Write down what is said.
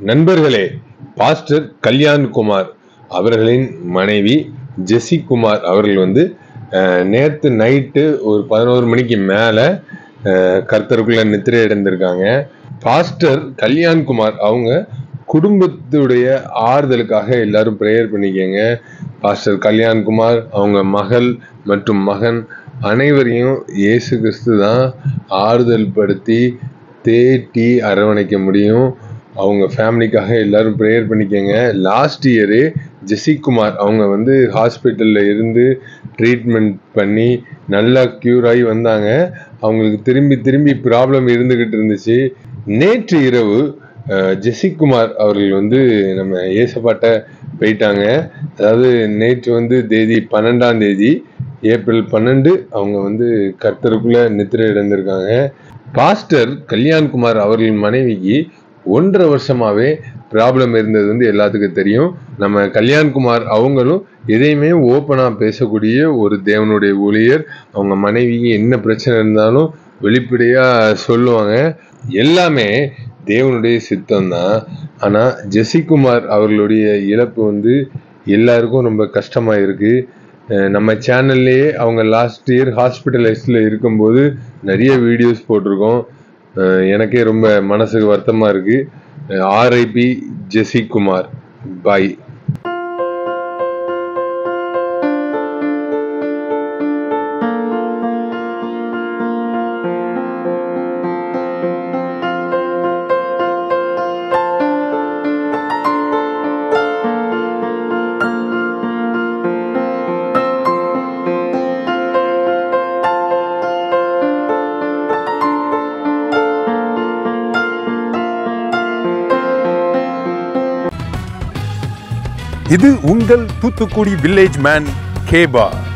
நண்பர்களே பாஸ்டர் கல்யாண் குமார் அவர்களின் மனைவி ஜெசி குமார் அவர்கள் வந்து அஹ், நேத்து நைட்டு ஒரு பதினோரு மணிக்கு மேல அஹ், கர்த்தருக்குள்ள நித்திரை அடைந்திருக்காங்க பாஸ்டர் கல்யாண் குமார் அவங்க குடும்பத்துடைய ஆறுதலுக்காக எல்லாரும் ப்ரேயர் பண்ணிக்கங்க பாஸ்டர் கல்யாண் குமார் அவங்க மகள் மற்றும் மகன் அனைவரையும் இயேசு கிறிஸ்து தான் ஆறுதல் படுத்தி தேட்டி அரவணைக்க முடியும் அவங்க ஃபேமிலிக்காக எல்லாரும் ப்ரேயர் பண்ணிக்கங்க லாஸ்ட் இயரு ஜெசிகுமார் அவங்க வந்து ஹாஸ்பிட்டலில் இருந்து ட்ரீட்மெண்ட் பண்ணி நல்லா க்யூர் ஆகி வந்தாங்க அவங்களுக்கு திரும்பி திரும்பி ப்ராப்ளம் இருந்துக்கிட்டு இருந்துச்சு நேற்று இரவு அஹ், ஜெசிகுமார் அவர்கள் வந்து நம்ம ஏசப்பாட்ட போயிட்டாங்க அதாவது நேற்று வந்து தேதி பன்னெண்டாம் தேதி ஏப்ரல் பன்னெண்டு அவங்க வந்து கர்த்தருக்குள்ள நித்திரை இழந்திருக்காங்க பாஸ்டர் கல்யாண்குமார் அவர்கள் மனைவிக்கு ஒன்றரை வருஷமாவே ப்ராப்ளம் இருந்தது வந்து எல்லாத்துக்கும் தெரியும் நம்ம கல்யாண்குமார் அவங்களும் எதையுமே ஓப்பனா பேசக்கூடிய ஒரு தேவனுடைய ஊழியர் அவங்க மனைவிக்கு என்ன பிரச்சனை இருந்தாலும் வெளிப்படையா சொல்லுவாங்க எல்லாமே தேவனுடைய சித்தம் தான் ஆனா ஜெசிகுமார் அவர்களுடைய இழப்பு வந்து எல்லாருக்கும் ரொம்ப கஷ்டமா இருக்கு அஹ் நம்ம சேனல்லையே அவங்க லாஸ்ட் இயர் ஹாஸ்பிட்டலைஸ்ல இருக்கும்போது நிறைய வீடியோஸ் போட்டிருக்கோம் அஹ் எனக்கே ரொம்ப மனசுக்கு வருத்தமா இருக்கு ஆர்ஐபி ஜெசிகுமார் பாய் இது உங்கள் தூத்துக்குடி வில்லேஜ் மேன் கேபா